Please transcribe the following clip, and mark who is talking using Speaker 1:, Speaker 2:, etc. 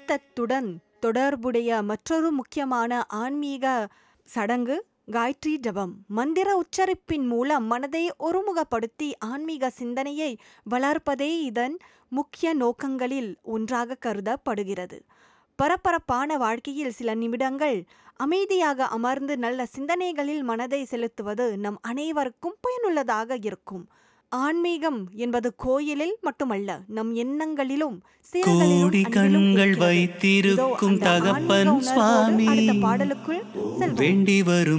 Speaker 1: சித்தாந்தத்துடன் தொடர்புடைய மற்றொரு முக்கியமான ஆன்மீக சடங்கு காயத்ரி ஜபம் மந்திர உச்சரிப்பின் மூலம் மனதை ஒருமுகப்படுத்தி ஆன்மீக சிந்தனையை வளர்ப்பதே இதன் முக்கிய நோக்கங்களில் ஒன்றாக கருதப்படுகிறது பரபரப்பான வாழ்க்கையில் சில நிமிடங்கள் அமைதியாக அமர்ந்து நல்ல சிந்தனைகளில் மனதை செலுத்துவது நம் அனைவருக்கும் பயனுள்ளதாக இருக்கும் ஆன்மீகம் என்பது கோயிலில் மட்டுமல்ல நம் எண்ணங்களிலும் செயல்களிலும்
Speaker 2: கோடி
Speaker 1: அன்பிலும்
Speaker 2: கண்கள்
Speaker 1: இருக்கிறது. இதோ
Speaker 2: வைத்திருக்கும்
Speaker 1: அந்த ஆன்மீக
Speaker 2: தகப்பன்
Speaker 1: உணர்வோடு
Speaker 2: சுவாமி
Speaker 1: அடுத்த பாடலுக்குள் செல்வோம்
Speaker 2: வேண்டி வரும்